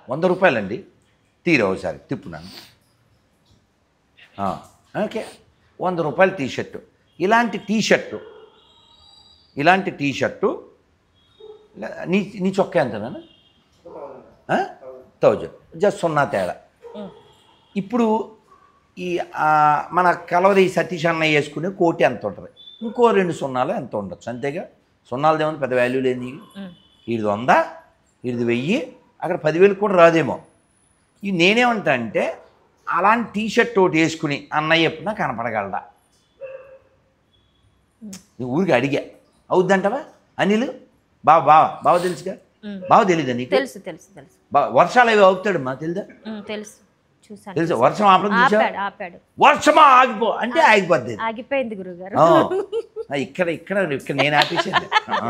వంద రూపాయలండి తీరా ఒకసారి తిప్పున్నాను ఆ, ఓకే వంద రూపాయల టీ షర్టు ఇలాంటి టీ షర్టు ఇలాంటి టీ షర్టు ఇలా- నీ నీ చొక్కా ఎంతనా థౌజండ్ జస్ట్ సున్నా తేడా ఉమ్. ఇప్పుడు ఈ ఆ, మన కలవరి సతీష్ అన్నయ్య వేసుకునే కోటి ఎంత ఉంటుంది ఇంకో రెండు సున్నాలు ఎంత ఉండొచ్చు అంతేగా సున్నాలు ఏమన్నా పెద్ద వాల్యూ లేని ఉమ్. ఇది వంద ఇది వెయ్యి అక్కడ పదివేలు కూడా రాదేమో ఇది నేనేమంటా అంటే అలాంటి టీ షర్ట్ ఒకటి వేసుకుని అన్నయ్య ఎప్పుడన్నా కనపడగలడా నీ ఊరికి అడిగా అవుద్దంటవా అనిల్ బావ బావ బావ తెలుసుగా ఉమ్. బావ తెలీదా నీకు తెలుసు తెలుసు తెలుసు బా వర్షాలు అవి అవుతాడు మా తెలుదా ఉమ్, తెలుసు చూసాను తెలుసా వర్షం ఆపడం చూసా ఆపాడు ఆపాడు వర్షమా ఆగిపో అంటే ఆగిపోద్ది ఆగిపోయింది గురుగారు ఆ. ఆ, ఇక్కడ ఇక్కడ ఇక్కడ నేను ఆపేసాను ఆ.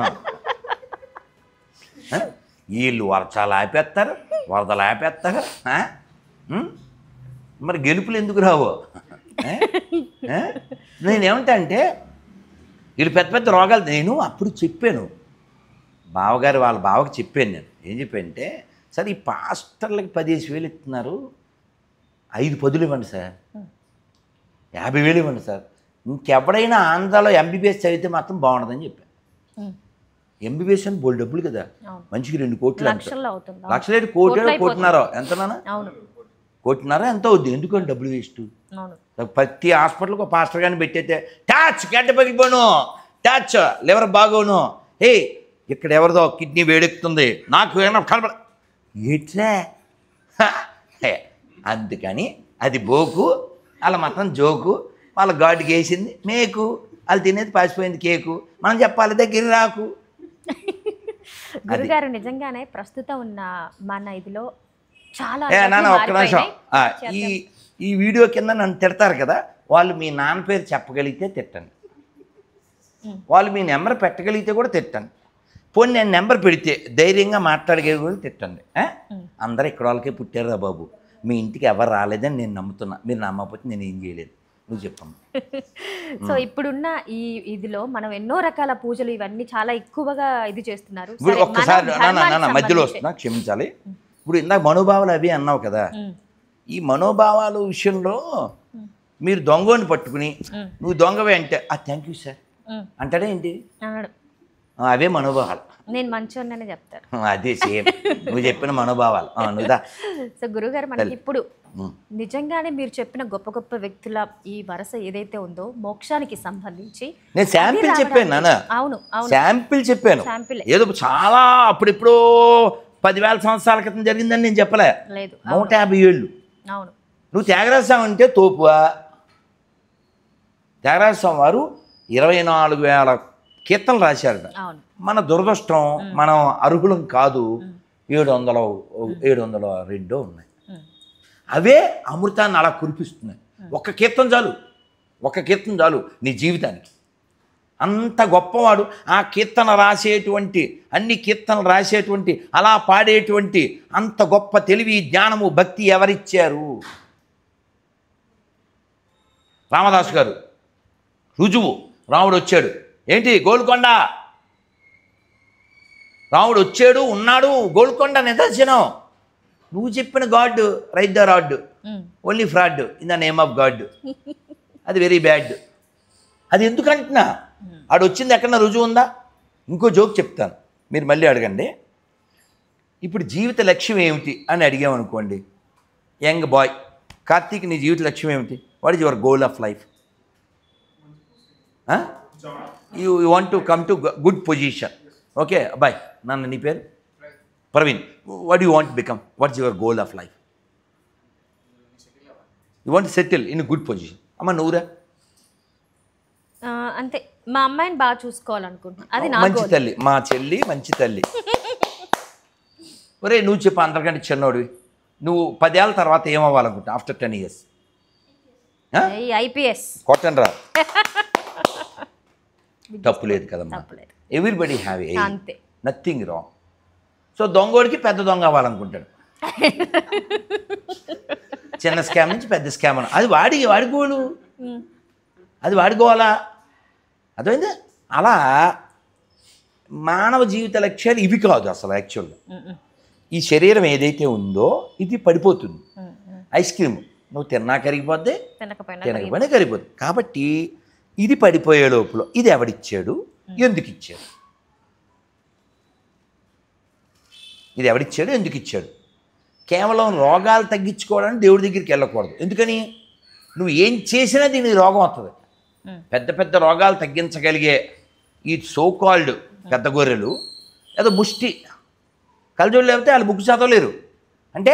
ఆ? వీళ్ళు వర్షాలు ఆపేస్తారు వరదలు ఆపేస్తారు ఆ? ఉం? మరి గెలుపులు ఎందుకు రావు ఆ? ఆ? నేనేమంటా అంటే వీళ్ళు పెద్ద పెద్ద రోగాలు నేను అప్పుడు చెప్పాను బావగారు వాళ్ళ బావకి చెప్పాను నేను ఏం చెప్పానంటే సార్ ఈ పాస్టర్లకి పదిహేను వేలు ఇస్తున్నారు ఐదు పదులు ఇవ్వండి సార్ యాభై వేలు ఇవ్వండి సార్ ఇంకెప్పుడైనా ఆంధ్రాలో ఎంబీబీఎస్ చదివితే మాత్రం బాగుండదని చెప్పాను ఉమ్. ఎంబీబీఎస్ అని బోల్ డబ్బులు కదా అవును. మంచికి రెండు కోట్లు అంట లక్షల్లో అవుతుంది లక్షలేదు కోటి కోట్లు అయిపోతుంది. కోటిన్నారో ఎంతనా అవును కోటిన్నారా ఎంత అవుద్ది ఎందుకని డబ్బులు వేస్ట్ అవును ప్రతి హాస్పిటల్కి ఒక పాస్టర్ గారిని పెట్టయితే టాచ్ గడ్డ పగిలిపోను టాచ్ లివర్ బాగోను ఏ ఇక్కడ ఎవరిదో కిడ్నీ వేడెక్కుతుంది నాకు ఏమన్నా కనపడ ఏట్రా హ, హే. అందుకని అది బోకు వాళ్ళ మాత్రం జోకు వాళ్ళ గాడికి వేసింది మేకు వాళ్ళు తినేది పాసిపోయింది కేకు మనం చెప్పాలి దగ్గర రాకు గురుగారు నిజంగానే ప్రస్తుతం ఉన్న మన ఇదిలో చాలా ఏ అలవాట్లు నాన్న ఒక్క నిమిషం మారిపోయినాయి. ఆ, ఈ ఈ వీడియో కింద నన్ను తిడతారు కదా వాళ్ళు మీ నాన్న పేరు చెప్పగలిగితే తిట్టండి ఉమ్. వాళ్ళు మీ నెంబర్ పెట్టగలిగితే కూడా తిట్టండి పోనీ నేను నెంబర్ పెడితే ధైర్యంగా మాట్లాడగలిగి కూడా తిట్టండి ఆ? ఉమ్. అందరూ ఇక్కడ వాళ్ళకే పుట్టారురా బాబు మీ ఇంటికి ఎవరు రాలేదని నేను నమ్ముతున్నా మీరు నమ్మకపోతే నేను ఏం చేయలేదు నువ్వు చెప్పమ్మా సో ఇప్పుడున్న ఈ ఇదిలో మనం ఎన్నో రకాల పూజలు ఇవన్నీ చాలా ఎక్కువగా ఇది చేస్తున్నారు ఇప్పుడు సరే, ఒక్కసారి మనం నాన్న నాన్న ధర్మానికి మధ్యలో సంబంధించి- వస్తున్నా క్షమించాలి ఇప్పుడు ఇందాక మనోభావాలు అవి అన్నావు కదా ఉమ్, ఈ మనోభావాల విషయంలో మీరు దొంగని పట్టుకుని ఉమ్, నువ్వు దొంగవే అంటే ఆ థ్యాంక్ యూ సార్ ఉమ్. అంటాడే ఏంటి అన్నాడు ఆ, అవే మనోభావాలు నేను మంచోన్ననే చెప్తారు ఆ, అదే సేమ్ నువ్వు చెప్పిన మనోభావాలు ఆ, నువ్వుదా సో గురుగారు మనకి ఇప్పుడు ఉమ్. నిజంగానే మీరు చెప్పిన గొప్ప గొప్ప వ్యక్తుల ఈ వరుస ఏదైతే ఉందో మోక్షానికి సంబంధించి నేను శాంపిల్ అవి చెప్పాను నాన్న రావడానికి- అవును అవును శాంపిల్ చెప్పాను శాంపిల్ ఏదో చాలా అప్పుడెప్పుడో పదివేల సంవత్సరాల క్రితం జరిగిందని నేను చెప్పలే లేదు నూట యాభై ఏళ్ళు అవును నువ్వు త్యాగరాజస్వామి అంటే తోపువా త్యాగరాజస్వామి వారు ఇరవై నాలుగు వేల కీర్తనలు రాశారట అవును మన దురదృష్టం మనం అర్హులం కాదు ఏడు వందల ఏడు వందల రెండో ఉన్నాయి ఉమ్, అవే అమృతాన్ని అలా కురిపిస్తున్నాయి ఒక్క కీర్తన చాలు ఒక్క కీర్తన చాలు నీ జీవితానికి అంత గొప్పవాడు ఆ కీర్తన రాసేటువంటి అన్ని కీర్తనలు రాసేటువంటి అలా పాడేటువంటి అంత గొప్ప తెలివి జ్ఞానము భక్తి ఎవరిచ్చారు రామదాసు గారు రుజువు రాముడు వచ్చాడు ఏంటి గోల్కొండ రాముడు వచ్చాడు ఉన్నాడు గోల్కొండ నిదర్శనం నువ్వు చెప్పిన God right the rod um, only fraud in the name of God అది వెరీ బ్యాడ్ అది ఎందుకు అంటున్నా ఆడు వచ్చింది ఎక్కడన్నా రుజువు ఉందా ఇంకో జోక్ చెప్తాను మీరు మళ్ళీ అడగండి ఇప్పుడు జీవిత లక్ష్యం ఏమిటి అని అడిగామనుకోండి యంగ్ బాయ్ కార్తీక్ నీ జీవిత లక్ష్యం ఏమిటి what is your goal of life you you want to come to good position okay boy నాన్న నీ పేరు Praveen what you want become what's your goal of life you want settle in good position అమ్మ నువ్వురా ఆ, అంతే మా అమ్మాయిని బాగా చూసుకోవాలనుకుంటున్నాను అది నా మంచి goal. తల్లి మా చెల్లి మంచి తల్లి ఒరే నువ్వు చెప్పు అందరికంటే చిన్నోడివి నువ్వు పదేళ్ళ తర్వాత ఏమవ్వాలనుకుంటా ఆఫ్టర్ టెన్ ఇయర్స్ ఈ ఐపీఎస్ కొట్టండి రా తప్పు లేదు కదమ్మా తప్పులేదు ఎవ్రీబడి హ్యావ్ ఏ అంతే నథింగ్ రాంగ్ సో దొంగోడికి పెద్ద దొంగ అవ్వాలనుకుంటాడు చిన్న స్కామ్ నుంచి పెద్ద స్కామ్ అని అది వాడి వాడుకోడు ఉమ్, అది వాడుకోవాలా అర్థమైందా అలా మానవ జీవిత లక్ష్యాలు ఇవి కాదు అసలు యాక్చువల్గా ఉమ్, ఉమ్. ఈ శరీరం ఏదైతే ఉందో ఇది పడిపోతుంది ఉమ్, ఉమ్. ఐస్ క్రీమ్ నువ్వు తిన్నా కరిగిపోద్ది తినకపోయినా తినకపోయినా కరిగిపోద్ది కాబట్టి ఇది పడిపోయే లోపల ఇది ఎవడిచ్చాడు ఎందుకు ఇచ్చాడు ఇది ఎవడిచ్చాడు ఎందుకు ఇచ్చాడు కేవలం రోగాలు తగ్గించుకోవడానికి దేవుడి దగ్గరికి వెళ్ళకూడదు ఎందుకని నువ్వు ఏం చేసినా దీనికి రోగం వస్తుంది ఉమ్. పెద్ద పెద్ద రోగాలు తగ్గించగలిగే ఈ సోకాల్డ్ పెద్ద గొర్రెలు ఏదో ముష్టి కలజోళ్ళు లేకపోతే వాళ్ళు బుక్ చదవలేరు అంటే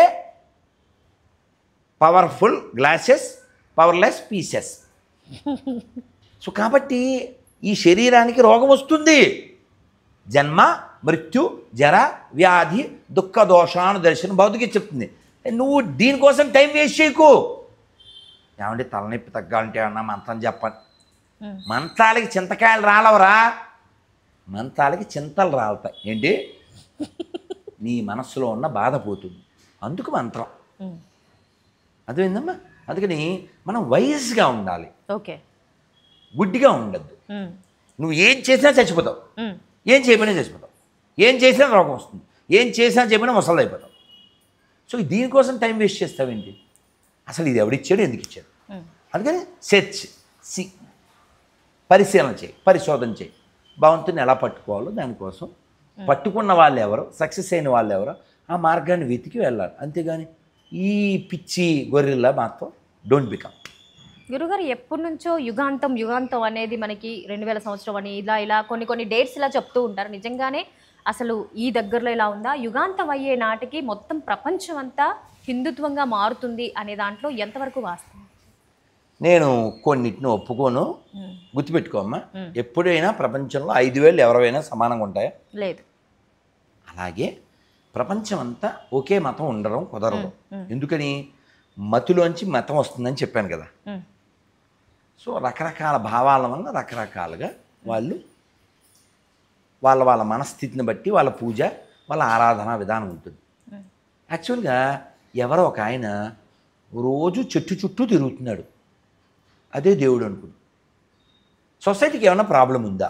powerful glasses powerless pieces so కాబట్టి ఈ శరీరానికి రోగం వస్తుంది జన్మ మృత్యు జర వ్యాధి దుఃఖ దోషాను దర్శనం భౌతికి చెప్తుంది నువ్వు దీనికోసం టైం వేస్ట్ చేయకు ఏమంటే తలనొప్పి తగ్గాలంటే అన్న మంత్రం చెప్పండి ఉమ్. మంత్రాలకి చింతకాయలు రాలవరా మంత్రాలకి చింతలు రాలుతాయి ఏంటి నీ మనస్సులో ఉన్న బాధ పోతుంది అందుకు మంత్రం ఉమ్. అర్థమైందమ్మా అందుకని మనం వైజ్గా ఉండాలి ఓకే గుడ్డిగా ఉండద్దు ఉమ్, నువ్వు ఏం చేసినా చచ్చిపోతావు ఉమ్. ఏం చేయకపోయినా చచ్చిపోతావు ఏం చేసినా రోగం వస్తుంది ఏం చేసినా చేయకపోయినా ముసలు అయిపోతావు సో దీనికోసం టైం వేస్ట్ చేస్తావేంటి అసలు ఇది ఎవడిచ్చాడు ఎందుకు ఇచ్చాడు ఉమ్. అందుకని సెర్చ్ సి పరిశీలన చేయి పరిశోధన చేయి భగవంతుని ఎలా పట్టుకోవాలో దానికోసం పట్టుకున్న వాళ్ళు ఎవరు సక్సెస్ అయిన వాళ్ళు ఎవరో ఆ మార్గాన్ని వెతికి వెళ్ళాలి అంతేగాని ఈ పిచ్చి గొర్రెల్లా మాత్రం డోంట్ బికమ్ గురుగారు ఎప్పటి నుంచో యుగాంతం యుగాంతం అనేది మనకి రెండు వేల సంవత్సరం అని ఇలా ఇలా కొన్ని కొన్ని డేట్స్ ఇలా చెప్తూ ఉంటారు నిజంగానే అసలు ఈ దగ్గరలో ఇలా ఉందా యుగాంతం అయ్యే నాటికి మొత్తం ప్రపంచం అంతా హిందుత్వంగా మారుతుంది అనే దాంట్లో ఎంతవరకు వాస్తవం నేను కొన్నిటిని ఒప్పుకోను ఉమ్, గుర్తుపెట్టుకోమ్మా మ్. ఎప్పుడైనా ప్రపంచంలో ఐదు వేలు ఎవరైనా సమానంగా ఉంటాయా లేదు అలాగే ప్రపంచం అంతా ఒకే మతం ఉండడం కుదరదు మ్. ఎందుకని మతిలోంచి మతం వస్తుందని చెప్పాను కదా ఉమ్, సో రకరకాల భావాల వల్ల రకరకాలుగా వాళ్ళు వాళ్ళ వాళ్ళ మనస్థితిని బట్టి వాళ్ళ పూజ వాళ్ళ ఆరాధన విధానం ఉంటుంది ఉమ్, యాక్చువల్గా ఎవరో ఒక ఆయన రోజు చెట్టు చుట్టూ తిరుగుతున్నాడు అదే దేవుడు అనుకుంది సొసైటీకి ఏమైనా ప్రాబ్లం ఉందా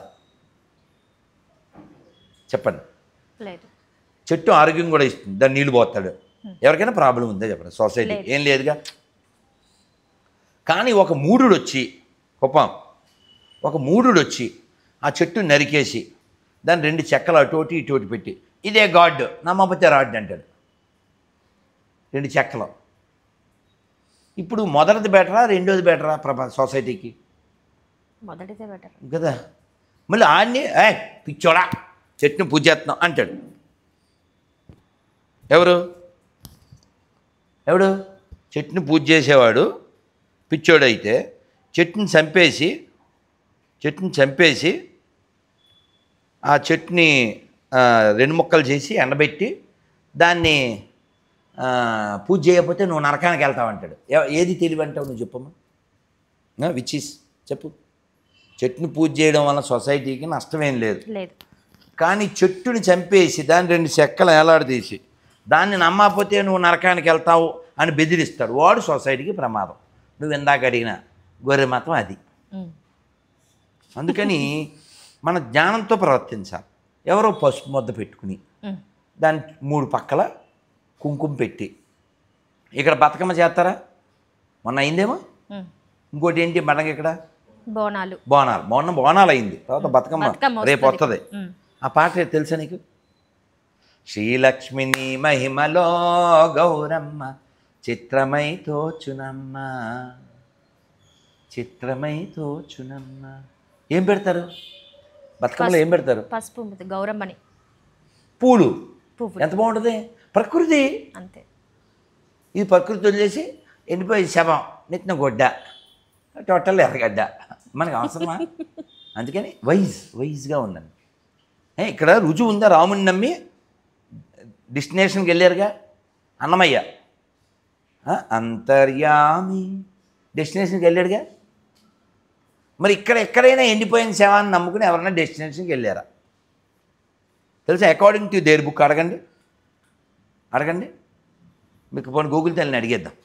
చెప్పండి లేదు చెట్టు ఆరోగ్యం కూడా ఇస్తుంది దాన్ని నీళ్ళు పోతాడు ఎవరికైనా ప్రాబ్లం ఉందా చెప్పండి సొసైటీ లేదు. ఏం లేదుగా కానీ ఒక మూఢుడు వచ్చి కుప్పం ఒక మూఢుడు వచ్చి ఆ చెట్టు నరికేసి దాన్ని రెండు చెక్కలు అటోటి ఇటోటి పెట్టి ఇదే గాడ్ నమ్మకపోతే రాడ్ అంటాడు రెండు చెక్కలు ఇప్పుడు మొదటిది బెటరా రెండోది బెటరా ప్రప సొసైటీకి మొదటిదే బెటర్ కదా మళ్ళీ ఆడిని ఏ పిచ్చోడా చెట్టుని పూజ చేస్తున్నాం అంటాడు ఎవరు ఎవడు చెట్టుని పూజ చేసేవాడు పిచ్చోడైతే చెట్టుని చంపేసి చెట్టుని చంపేసి ఆ చెట్టుని ఆ, రెండు ముక్కలు చేసి ఎండబెట్టి దాన్ని ఆ, పూజ చేయకపోతే నువ్వు నరకానికి వెళ్తావు అంటాడు ఎ- ఏది తెలివి అంటావు నువ్వు చెప్పమ్మా విచ్ ఈస్ చెప్పు చెట్టుని పూజ చేయడం వల్ల సొసైటీకి నష్టమేం లేదు లేదు కానీ చెట్టుని చంపేసి దాన్ని రెండు చెక్కలు ఏలాడదీసి దాన్ని నమ్మకపోతే నువ్వు నరకానికి వెళ్తావు అని బెదిరిస్తాడు వాడు సొసైటీకి ప్రమాదం నువ్వు ఇందాక అడిగిన గొర్రె మతం అది ఉమ్, అందుకని మన జ్ఞానంతో ప్రవర్తించాలి ఎవరో పసుపు ముద్ద పెట్టుకుని ఉమ్, దాని మూడు పక్కల కుంకుమ పెట్టి ఇక్కడ బతుకమ్మ చేస్తారా మొన్న అయిందేమో ఉమ్. ఇంకోటి ఏంటి మనకి ఇక్కడ బోనాలు బోనాలు మొన్న బోనాలు అయింది తర్వాత బతుకమ్మ బతుకమ్మ రేపు వస్తది. వస్తుంది ఉమ్, ఆ పాట ఏదో తెలుసా నీకు శ్రీలక్ష్మిని మహిమలో గౌరమ్మ చిత్రమై తోచునమ్మ చిత్రమై తోచునమ్మ ఏం పెడతారు బతుకమ్మలో ఏం పెడతారు పసుపు ఉంది, గౌరమ్మని పూలు పువ్వు ఎంత బాగుంటుంది ప్రకృతి అంతే ఇది ప్రకృతి వదిలేసి ఎండిపోయి శవం నెత్తిన గొడ్డ టోటల్ ఎర్రగడ్డ మనకు అవసరమా అందుకని వైజ్ వైజ్గా ఉండండి ఏ, ఇక్కడ రుజువు ఉందా రాముని నమ్మి డెస్టినేషన్కి వెళ్ళారుగా అన్నమయ్య ఆ, అంతర్యామి డెస్టినేషన్కి వెళ్ళాడుగా మరి ఇక్కడ ఎక్కడైనా ఎండిపోయిన శవాన్ని నమ్ముకుని ఎవరైనా డెస్టినేషన్కి వెళ్ళారా తెలుసా అకార్డింగ్ టు దేర్ బుక్ అడగండి అడగండి మీకు పోనీ గూగుల్ తల్లిని అడిగేద్దాం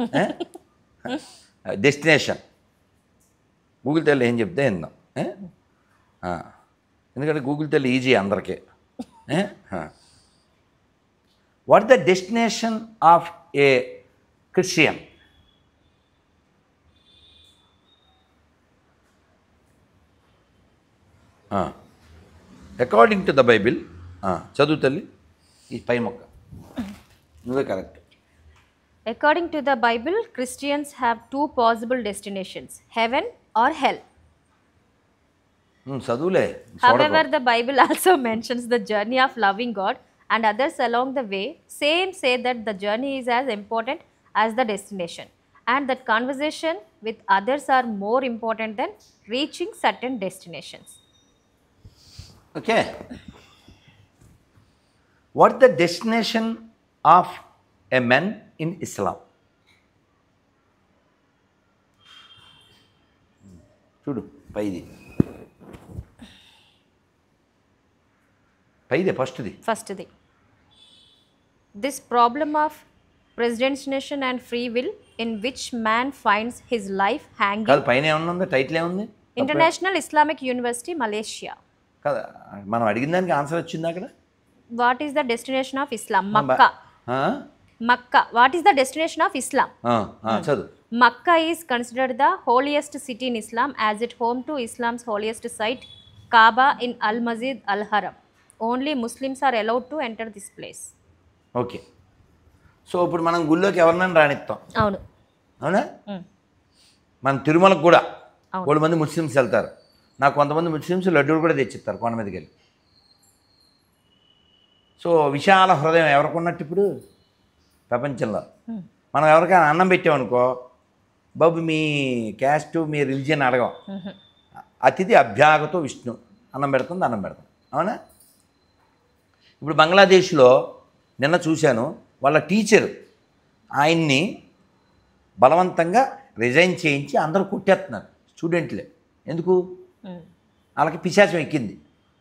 డెస్టినేషన్ గూగుల్ తల్లి ఏం చెప్తే విందాం ఏ? ఆ. ఎందుకంటే గూగుల్ తల్లి ఈజీ అందరికీ ఏ? ఆ. What the destination of a Christian according to the Bible చదువు తల్లి ఈ పై మొక్క నువ్వే correct according to the Bible Christians have two possible destinations heaven or hell చదువులే However, the Bible also mentions the journey of loving God, and others along the way. Same say that the journey is as important as the destination, and that conversation with others are more important than reaching certain destinations. Okay what the destination of a men in Islam చూడు పైది పైదే ఫస్ట్ది First, the this problem of predestination and free will, in which man finds his life hanging. కాదు పైన ఏమన్నా ఉందా title ఏముంది International Islamic University, Malaysia. కదా మనం అడిగిన దానికి ఆన్సర్ వచ్చింది అక్కడ What is the destination of Islam? Makkah. ఆ? Makkah. What is the destination of Islam? ఆ, ఆ, చదువు Makkah is considered the holiest city in Islam as it home to Islam's holiest site, Kaaba in Al Masjid Al Haram. Only Muslims are allowed to enter this place. Okay so ఇప్పుడు మనం గుళ్ళోకి ఎవరినైనా రానిస్తాం అవును అవునా Mm. మన తిరుమలకు కూడా అవును. కొన్ని మంది ముస్లిమ్స్ వెళ్తారు నాకు కొంతమంది ముస్లిమ్స్ లడ్డూలు కూడా తెచ్చిస్తారు కొండ మీదకి వెళ్ళి సో విశాల హృదయం ఎవరికి ఉన్నట్టు ఇప్పుడు ప్రపంచంలో Hmm. మనం ఎవరికైనా అన్నం పెట్టామనుకో బాబు మీ క్యాస్ట్ మీ రిలీజియన్ అడగం Mhm. అతిథి అభ్యాగతో విష్ణు అన్నం పెడుతుంది అన్నం పెడతాం అవునా ఇప్పుడు బంగ్లాదేశ్లో నిన్న చూశాను వాళ్ళ టీచరు ఆయన్ని బలవంతంగా రిజైన్ చేయించి అందరూ కొట్టేస్తున్నారు స్టూడెంట్లే ఎందుకు Mm. వాళ్ళకి పిశాచం ఎక్కింది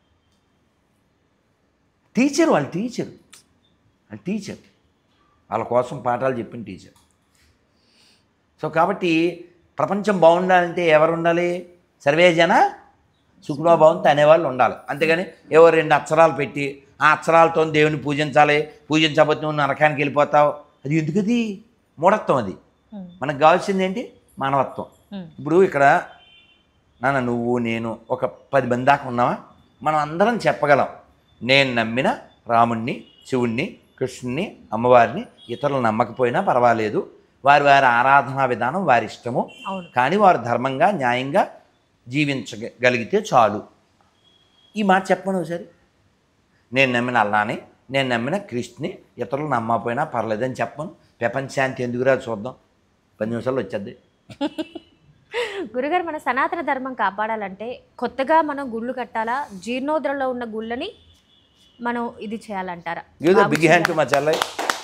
టీచర్ వాళ్ళ టీచర్ వాళ్ళ టీచర్ వాళ్ళ కోసం పాఠాలు చెప్పిన టీచర్ సో కాబట్టి ప్రపంచం బాగుండాలంటే ఎవరు ఉండాలి సర్వే జన సుఖనో భవంతు అనేవాళ్ళు ఉండాలి అంతేగాని ఏవో రెండు అక్షరాలు పెట్టి ఆ అక్షరాలతో దేవుని పూజించాలి పూజించకపోతే నువ్వు నరకానికి వెళ్ళిపోతావు అది ఎందుకది మూఢత్వం అది Mm. మనకు కావాల్సింది ఏంటి మానవత్వం Mm. ఇప్పుడు ఇక్కడ నాన్న నువ్వు నేను ఒక పది మంది దాకా ఉన్నావా మనం అందరం చెప్పగలం నేను నమ్మిన రాముణ్ణి శివుణ్ణి కృష్ణుని అమ్మవారిని ఇతరులు నమ్మకపోయినా పర్వాలేదు వారి వారి ఆరాధనా విధానం వారి ఇష్టము అవును కానీ వారు ధర్మంగా న్యాయంగా జీవించగలిగితే చాలు ఈ మాట చెప్పను ఒకసారి నేను నమ్మిన అల్లాని నేను నమ్మిన క్రిస్ట్ని ఇతరులు నమ్మకపోయినా పర్లేదని చెప్పను ప్రపంచాంతి ఎందుకురా చూద్దాం పది నిమిషాలు వచ్చేద్ది గురుగారు మన సనాతన ధర్మం కాపాడాలంటే కొత్తగా మనం గుళ్ళు కట్టాలా జీర్ణోద్రలో ఉన్న గుళ్ళని మనం ఇది చేయాలంటారా ఏదో బిగ్ హ్యాండ్ టు మా చెల్లయ్య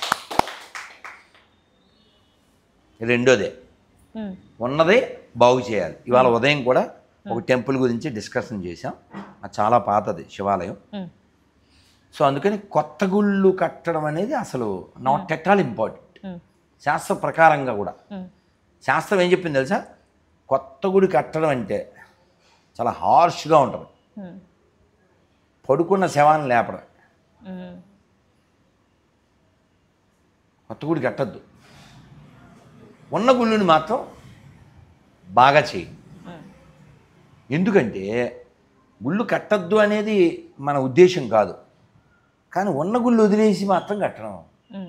రెండోదే Mm. ఉన్నదే బాగు చేయాలి ఇవాళ ఉదయం కూడా ఒక టెంపుల్ గురించి డిస్కషన్ చేశాం అది చాలా పాతది శివాలయం Mm. సో అందుకని కొత్త గుళ్ళు కట్టడం అనేది అసలు not at all important Mm. శాస్త్ర ప్రకారంగా కూడా Mm. శాస్త్రం ఏం చెప్పింది తెలుసా కొత్త గుడి కట్టడం అంటే చాలా హార్ష్గా ఉంటుంది Mm. పడుకున్న శవాన్ని లేపడం Mm. కొత్త గుడి కట్టద్దు ఉన్న గుళ్ళుని మాత్రం బాగా చేయి Mm. ఎందుకంటే గుళ్ళు కట్టద్దు అనేది మన ఉద్దేశం కాదు కానీ ఉన్న గుళ్ళు వదిలేసి మాత్రం కట్టడం Mm.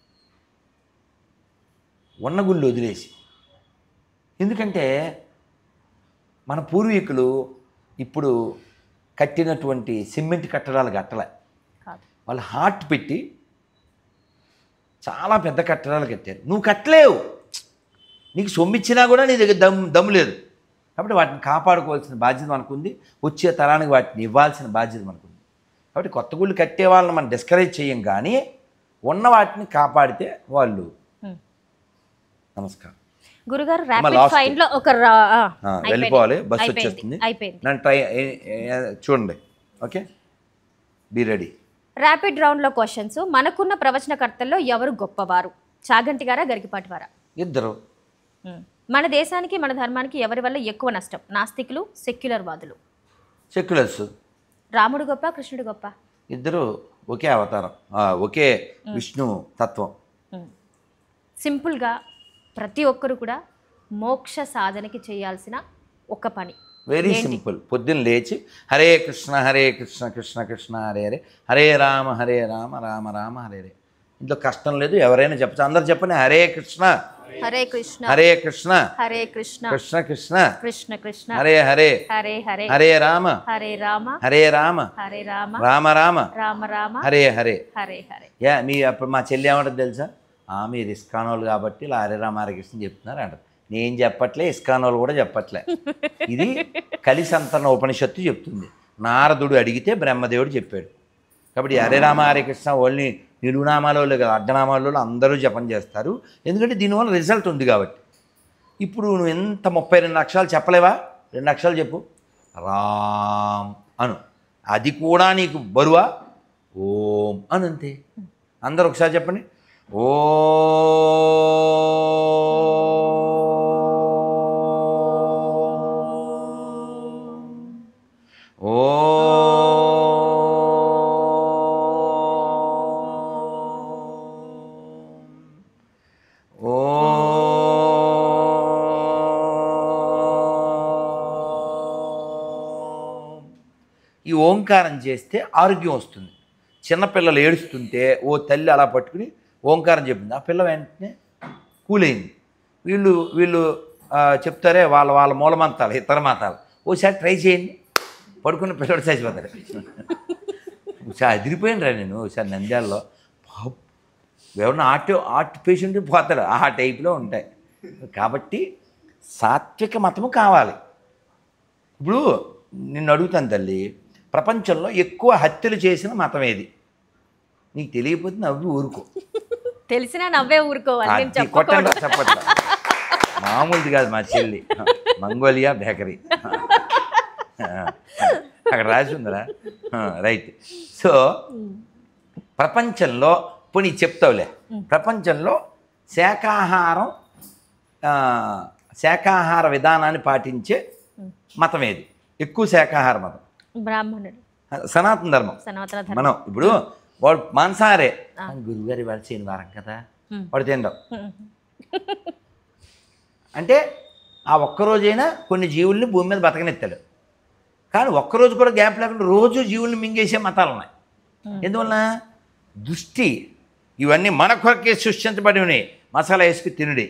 ఉన్న గుళ్ళు వదిలేసి ఎందుకంటే మన పూర్వీకులు ఇప్పుడు కట్టినటువంటి సిమెంట్ కట్టడాలు కట్టలే కాదు వాళ్ళు హార్ట్ పెట్టి చాలా పెద్ద కట్టడాలు కట్టారు నువ్వు కట్టలేవు నీకు సొమ్మిచ్చినా కూడా నీ దగ్గర దమ్ దమ్ము లేదు కాబట్టి వాటిని కాపాడుకోవాల్సిన బాధ్యత మనకుంది వచ్చే తరానికి వాటిని ఇవ్వాల్సిన బాధ్యత మనకుంది కాబట్టి కొత్త గుళ్ళు కట్టే వాళ్ళని మనం డిస్కరేజ్ చేయం కానీ ఉన్న వాటిని కాపాడితే వాళ్ళు Mm. నమస్కారం గురుగారు అమ్మ, ర్యాపిడ్ last. ఫైన్ లో ఒక రా- ఆ, ఆ, అయిపోయింది. వెళ్ళిపోవాలి బస్సు అయిపోయింది. వచ్చేస్తుంది అయిపోయింది నన్ను ట్రై ఏ- ఏ- చూడండి okay be ready rapid round లో క్వశ్చన్స్ మనకున్న ప్రవచనకర్తల్లో ఎవరు గొప్పవారు చాగంటి గారా గరికిపాటి వారా ఇద్దరు మన దేశానికి మన ధర్మానికి ఎవరి వల్ల ఎక్కువ నష్టం నాస్తికులు సెక్యులర్ వాదులు సెక్యులర్స్ రాముడు గొప్ప కృష్ణుడు గొప్ప ఇద్దరు ఒకే అవతారం ఆ, ఒకే విష్ణు తత్వం సింపుల్గా ప్రతి ఒక్కరు కూడా మోక్ష సాధనకి చేయాల్సిన ఒక పని వెరీ సింపుల్ పొద్దున్న లేచి హరే కృష్ణ హరే కృష్ణ కృష్ణ కృష్ణ హరే హరే హరే రామ హరే రామ రామ రామ హరే హరే ఇంట్లో కష్టం లేదు ఎవరైనా చెప్పచ్చు అందరు చెప్పండి హరే కృష్ణ హరే కృష్ణ హరే కృష్ణ హరే కృష్ణ కృష్ణ కృష్ణ కృష్ణ కృష్ణ హరే హరే హరే హరే హరే రామ హరే రామ హరే రామ హరే రామ రామ రామ రామ రామ హరే హరే హరే హరే యా మీ అప్పుడు మా చెల్లి ఏమంటుంది తెలుసా ఆ, మీరు ఇస్కానోళ్ళు కాబట్టి ఇలా హరే రామ హరే కృష్ణ చెప్తున్నారు అంటారు నేను చెప్పట్లే ఇస్కానోళ్ళు కూడా చెప్పట్లే ఇది కలిసంతన ఉపనిషత్తు చెప్తుంది నారదుడు అడిగితే బ్రహ్మదేవుడు చెప్పాడు కాబట్టి ఈ హరే రామ హరే కృష్ణ ఓన్లీ నిలునామాలో కదా అడ్డనామాలో అందరూ జపం చేస్తారు ఎందుకంటే దీనివల్ల రిజల్ట్ ఉంది కాబట్టి ఇప్పుడు నువ్వు ఎంత ముప్పై రెండు అక్షరాలు చెప్పలేవా రెండు అక్షరాలు చెప్పు రామ్ అను అది కూడా నీకు బరువా ఓం అని అంతే అందరూ ఒకసారి చెప్పండి ఓ ఓ ఓం. ఈ ఓంకారం చేస్తే ఆరోగ్యం వస్తుంది చిన్నపిల్లలు ఏడుస్తుంటే ఓ తల్లి అలా పట్టుకుని ఓంకారం చెప్పింది ఆ పిల్ల వెంటనే కూలైంది వీళ్ళు వీళ్ళు ఆ, చెప్తారే వాళ్ళ వాళ్ళ మూలమంతాలు ఇతర మతాలు ఓసారి ట్రై చేయండి పడుకున్న పిల్లడు చచ్చిపోతాడు ఒకసారి అదిరిపోయినరా నేను ఒకసారి నంద్యాలలో పాపం, ఎవరన్నా ఆర్ట్ ఆర్ట్ పేషెంట్ పోతాడు ఆ టైప్లో ఉంటాయి కాబట్టి సాత్విక మతము కావాలి ఇప్పుడు నిన్ను అడుగుతాను తల్లి ప్రపంచంలో ఎక్కువ హత్యలు చేసిన మతం ఏది నీకు తెలియకపోతే నవ్వి ఊరుకో తెలిసినా నవ్వే ఊరుకోవాలి నేను అది కొట్టండి చెప్పకూడదు చెప్పట్లా మామూలుది కాదు మా చెల్లి మంగోలియా బేకరీ అక్కడ రాసి ఉందిరా రైట్ సో ప్రపంచంలో పోనీ చెప్తావులే ప్రపంచంలో శాకాహారం ఆ, శాకాహార విధానాన్ని పాటించే మతం ఏది ఎక్కువ శాకాహార మతం బ్రాహ్మణుడు సనాతన ధర్మం సనాతన ధర్మం మనం ఇప్పుడు వాడు మాంసాహారే గురుగారి వాడు శనివారం కదా Hmm. వాడు తినడం ఉమ్. అంటే ఆ ఒక్కరోజైనా కొన్ని జీవుల్ని భూమి మీద బతకనెత్తాడు కానీ ఒక్కరోజు కూడా గ్యాప్ లేకుండా రోజు జీవుల్ని మింగేసే మతాలు ఉన్నాయి ఎందువల్ల దృష్టి ఇవన్నీ మన కొరకే సృష్టించబడి ఉన్నాయి మసాలా వేసుకు తినుడి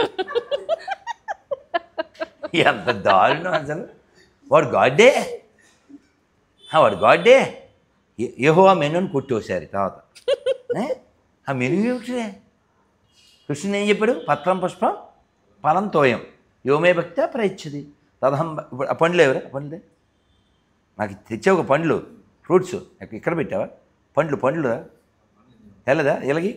ఎంత దారుణం అసలు వాడు గాడ్డే ఆ, వాడు గాడ్డే ఏహో ఆ మెనూని కొట్టేసారి తర్వాత ఏ? ఆ మెనూ ఏమిటిదే కృష్ణుడు ఏం చెప్పాడు పత్రం పుష్పం ఫలం తోయం యోమే భక్త ప్రయచ్చది తదహం భ- ఇప్పుడు ఆ పండ్లు ఎవరు ఆ పండ్లు నాకు తెచ్చావు ఒక పండ్లు ఫ్రూట్స్ ఇక్కడ పెట్టావా పండ్లు పండ్లు వెళ్ళదా ఇలాగి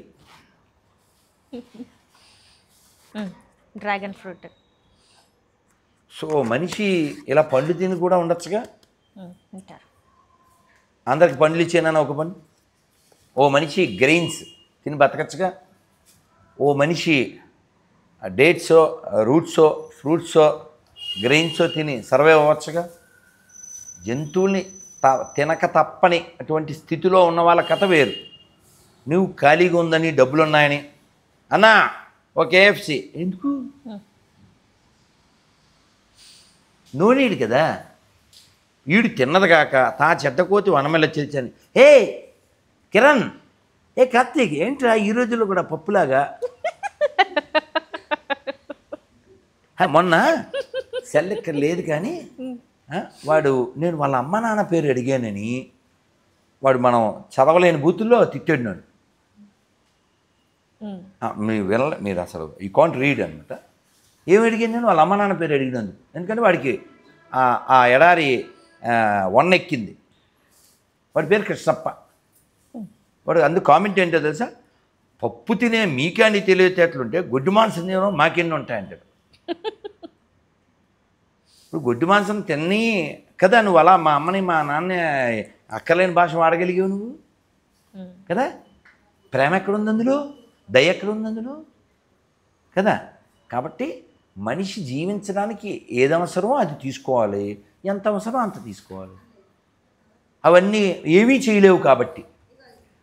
ఉమ్. డ్రాగన్ ఫ్రూట్ సో మనిషి ఇలా పండ్లు తిని కూడా ఉండొచ్చుగా ఉమ్, ఉంటారు అందరికి పండ్లు ఇచ్చానన్న ఒక పండు ఓ మనిషి గ్రెయిన్స్ తిని బతకచ్చుగా ఓ మనిషి డేట్సో రూట్సో ఫ్రూట్సో గ్రెయిన్సో తిని సర్వే అవ్వచ్చుగా జంతువుల్ని త తినక తప్పని అటువంటి స్థితిలో ఉన్న వాళ్ళ కథ వేరు నువ్వు ఖాళీగా ఉందని డబ్బులు ఉన్నాయని అన్నా ఒక కేఎఫ్సి ఎందుకు నో నీడ్ కదా వీడు తిన్నది కాక తా చెడ్డకోతి వనమెల్ల చిల్చాను హే కిరణ్ ఏ కార్తీక్ ఏంట్రా ఈ రోజుల్లో కూడా పప్పులాగా హా, మొన్న సెల్ ఇక్కడ లేదు కానీ ఆ, వాడు నేను వాళ్ళ అమ్మ నాన్న పేరు అడిగానని వాడు మనం చదవలేని బూతుల్లో తిట్టాడు నన్ను ఉమ్. ఆ, మీరు వినలే మీరు అసలు ఈ కాంట్ రీడ్ అనమాట ఏం అడిగాను నేను వాళ్ళ అమ్మ నాన్న పేరు అడిగినందు ఎందుకంటే వాడికి ఆ- ఆ ఎడారి ఆ, వన్న ఎక్కింది వాడి పేరు కృష్ణప్ప వాడు అందుకు కామెంట్ ఏంటో తెలుసా పప్పు తినే మీకాని తెలివితేటలుంటే గుడ్డు మాంసం తినడం మాకెన్ని ఉంటాయంటాడు ఇప్పుడు గుడ్డు మాంసం తిని కదా నువ్వు అలా మా అమ్మని మా నాన్న అక్కలేని భాష వాడగలిగావు నువ్వు ఉమ్. కదా ప్రేమ ఎక్కడుంది అందులో దయ ఎక్కడుంది అందులో కదా కాబట్టి మనిషి జీవించడానికి ఏది అవసరమో అది తీసుకోవాలి ఎంత అవసరమో అంత తీసుకోవాలి అవన్నీ ఏమీ చేయలేవు కాబట్టి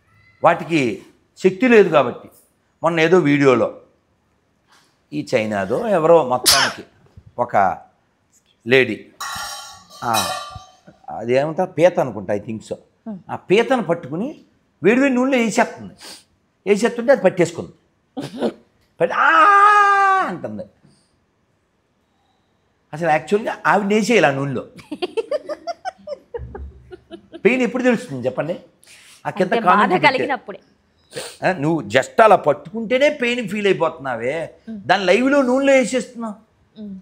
వాటికి శక్తి లేదు కాబట్టి మొన్న ఏదో వీడియోలో ఈ చైనాదో ఎవరో మొత్తానికి ఒక లేడీ అదేమంటారు పీత అనుకుంటా ఐ థింక్ సో ఆ పీతను పట్టుకుని వేడివేడి నూనెలో వేసేస్తుంది వేసేస్తుంటే అది పట్టేసుకుంది పట్టి "ఆ" అంటుంది అసలు యాక్చువల్గా ఆవిడ వేసేయాలి ఆ నూనెలో పెయిన్ ఎప్పుడు తెలుస్తుంది చెప్పండి ఆ కింద అంటే కాలు బాధ పెట్టే- కలిగినప్పుడే ఆ, నువ్వు జస్ట్ అలా పట్టుకుంటేనే పెయిన్ ఫీల్ అయిపోతున్నావే దాని లైవ్లో నూనెలో వేసేస్తున్నావు ఉమ్.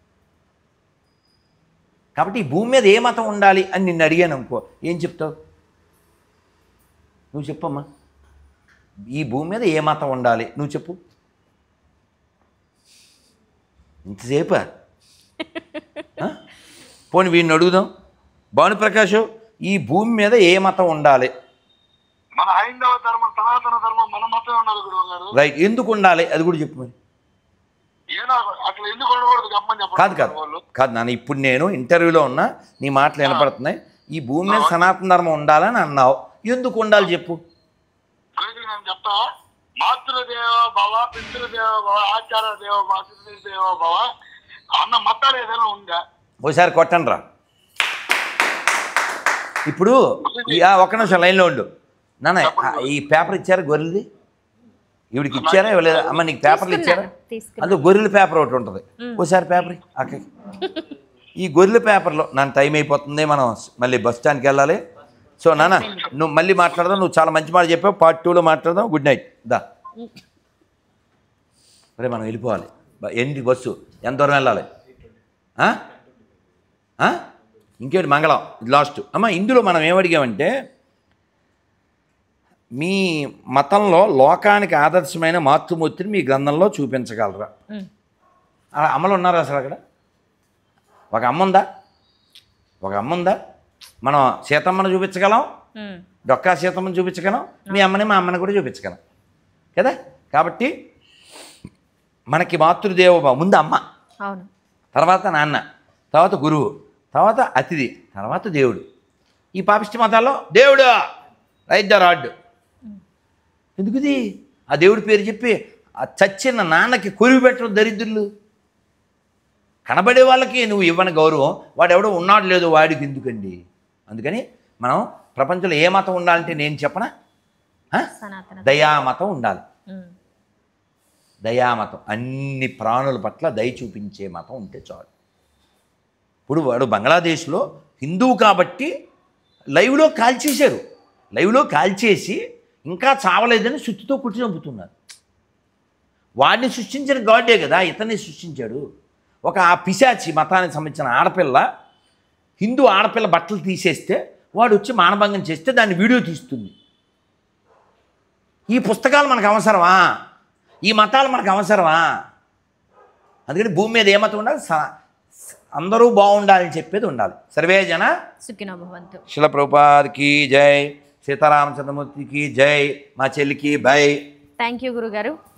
కాబట్టి ఈ భూమి మీద ఏ మతం ఉండాలి అని నిన్ను అడిగాను అనుకో ఏం చెప్తావు నువ్వు చెప్పమ్మా ఈ భూమి మీద ఏ మతం ఉండాలి నువ్వు చెప్పు ఇంతసేపా ఆ? పోనీ వీడిని అడుగుదాం భానుప్రకాష్ ఈ భూమి మీద ఏ మతం ఉండాలి మన హైందవ ధర్మం సనాతన ధర్మం మన మతం ఉండాలి గురువు గారు రైట్ ఎందుకు ఉండాలి అది కూడా చెప్పు మరి ఏనా అట్లా ఎందుకు ఉండకూడదు గమ్మని చెప్పండి కాదు కాదు వాళ్ళు కాదు నాన్న ఇప్పుడు నేను ఇంటర్వ్యూలో ఉన్నా నీ మాటలు వినపడుతున్నాయి ఈ భూమి మీద సనాతన ధర్మం ఉండాలని అన్నావు ఎందుకు ఉండాలి చెప్పు గురుజీ నేను చెప్తా మాతృదేవ భవ పితృదేవ భవ ఆచార్య దేవ భవ అతిథి దేవ భవ అన్న మతాలు ఏదైనా ఉందా ఓసారి కొట్టండి రా ఇప్పుడు ఈ- ఆ, ఒక్క నిమిషం లైన్లో ఉండు నాన్న ఆ, ఈ పేపర్ ఇచ్చారా గొర్రెలది ఈవిడికి ఇచ్చారా ఇవ్వలేదా అమ్మ నీకు పేపర్లు ఇచ్చారా తీసుకున్నాను, తీసుకున్నాను. అందులో గొర్రెల పేపర్ ఒకటి ఉంటుంది ఓసారి పేపర్ అక్క ఈ గొర్రెల పేపర్లో నన్ను టైం అయిపోతుంది మనం మళ్ళీ బస్ స్టాండ్కి వెళ్ళాలి సో నాన్న నువ్వు మళ్ళీ మాట్లాడదాం నువ్వు చాలా మంచి మాట చెప్పావు పార్ట్ టూలో మాట్లాడదాం గుడ్ నైట్ దా మరి మనం వెళ్ళిపోవాలి బ- ఏంటి బస్సు ఎంత దూరం వెళ్ళాలి ఆ? ఆ? ఇంకేంటి మంగళం ఇది లాస్ట్ అమ్మ ఇందులో మనం ఏమడిగామంటే మీ మతంలో లోకానికి ఆదర్శమైన మాతృమూర్తిని మీ గ్రంథంలో చూపించగలరా ఉమ్. ఆ అమ్మలు ఉన్నారా అసలు అక్కడ ఒక అమ్మ ఉందా ఒక అమ్మ ఉందా మనం సీతమ్మను చూపించగలం ఉమ్. డొక్కా సీతమ్మను చూపించగలం మీ అమ్మని మా అమ్మని కూడా చూపించగలం కదా కాబట్టి మనకి మాతృదేవ భవ. ముందు అమ్మ అవును తర్వాత నాన్న తర్వాత గురువు తర్వాత అతిథి తర్వాత దేవుడు ఈ పాపిష్టి మతాల్లో దేవుడు రైట్ ద రాడ్ ఎందుకుది ఆ దేవుడి పేరు చెప్పి ఆ చచ్చిన నాన్నకి కొరివి పెట్టడం దరిద్రులు కనబడే వాళ్ళకి నువ్వు ఇవ్వని గౌరవం వాడు ఎవడో ఉన్నాడు లేదో వాడికి ఎందుకండి అందుకని మనం ప్రపంచంలో ఏ మతం ఉండాలంటే నేను చెప్పనా ఆ? సనాతన దయామతం ఉండాలి ఉమ్. దయామతం అన్ని ప్రాణుల పట్ల దయ చూపించే మతం ఉంటే చాలు ఇప్పుడు వాడు బంగ్లాదేశ్లో హిందువు కాబట్టి లైవ్లో కాల్చేశారు లైవ్లో కాల్చేసి ఇంకా చావలేదని సుత్తితో కుట్టి చంపుతున్నారు వాడిని సృష్టించిన గాడే కదా ఇతన్ని సృష్టించాడు ఒక ఆ పిశాచి మతానికి సంబంధించిన ఆడపిల్ల హిందూ ఆడపిల్ల బట్టలు తీసేస్తే వాడు వచ్చి మానభంగం చేస్తే దాన్ని వీడియో తీస్తుంది ఈ పుస్తకాలు మనకు అవసరమా ఈ మతాలు మనకు అవసరమా అందుకని భూమి మీద ఏ మతం ఉండాలి స- స- అందరూ బాగుండాలని చెప్పేది ఉండాలి సర్వే జన సుఖినో భవంతు శిల ప్రభుపాద్కి జై సీతారామచంద్రమూర్తికి జై మా చెల్లికి బై థ్యాంక్ యూ గురుగారు